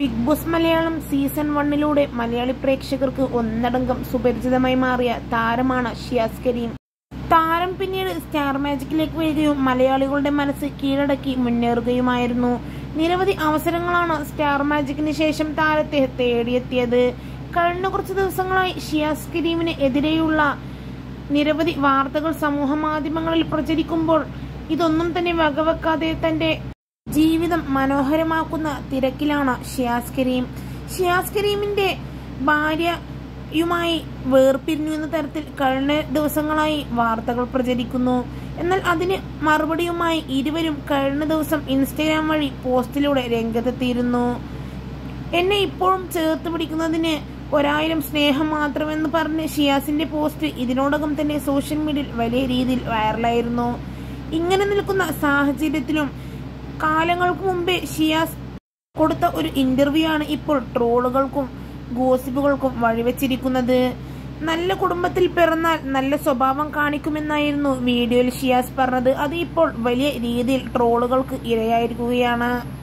big Boss Malayalam season വണ്ണിലൂടെ മലയാളി പ്രേക്ഷകർക്ക് ഒന്നടങ്കം സുപരിചിതമായി മാറിയ താരമാണ് ഷിയാസ് കരീം താരം പിന്നീട് സ്റ്റാർ മാജിക്കിലേക്ക് വരികയും മലയാളികളുടെ മനസ്സ് കീഴടക്കി മുന്നേറുകയുമായിരുന്നു നിരവധി അവസരങ്ങളാണ് സ്റ്റാർ മാജിക്കിന് ശേഷം താരത്തെ തേടിയെത്തിയത് കഴിഞ്ഞ കുറച്ച് ദിവസങ്ങളായി ഷിയാസ് കരീമിന് എതിരെയുള്ള നിരവധി വാർത്തകൾ സമൂഹ മാധ്യമങ്ങളിൽ പ്രചരിക്കുമ്പോൾ ഇതൊന്നും തന്നെ വകവെക്കാതെ തന്റെ ജീവിതം മനോഹരമാക്കുന്ന തിരക്കിലാണ് ഷിയാസ് കരീം ഷിയാസ് കരീമിന്റെ ഭാര്യയുമായി വേർപിരിഞ്ഞു എന്ന തരത്തിൽ കഴിഞ്ഞ ദിവസങ്ങളായി വാർത്തകൾ പ്രചരിക്കുന്നു എന്നാൽ അതിന് മറുപടിയുമായി ഇരുവരും കഴിഞ്ഞ ദിവസം ഇൻസ്റ്റഗ്രാം വഴി പോസ്റ്റിലൂടെ രംഗത്തെത്തിയിരുന്നു എന്നെ ഇപ്പോഴും ചേർത്ത് പിടിക്കുന്നതിന് ഒരായിരം സ്നേഹം മാത്രമെന്ന് പറഞ്ഞ് ഷിയാസിന്റെ പോസ്റ്റ് ഇതിനോടകം തന്നെ സോഷ്യൽ മീഡിയയിൽ വലിയ രീതിയിൽ വൈറലായിരുന്നു ഇങ്ങനെ നിൽക്കുന്ന സാഹചര്യത്തിലും കാലങ്ങൾക്ക് മുമ്പേ ഷിയാസ് കൊടുത്ത ഒരു ഇന്റർവ്യൂ ആണ് ഇപ്പോൾ ട്രോളുകൾക്കും ഗോസിപ്പുകൾക്കും വഴിവെച്ചിരിക്കുന്നത് നല്ല കുടുംബത്തിൽ പിറന്നാൽ നല്ല സ്വഭാവം കാണിക്കുമെന്നായിരുന്നു വീഡിയോയിൽ ഷിയാസ് പറഞ്ഞത് അത് ഇപ്പോൾ വലിയ രീതിയിൽ ട്രോളുകൾക്ക് ഇരയായിരിക്കുകയാണ്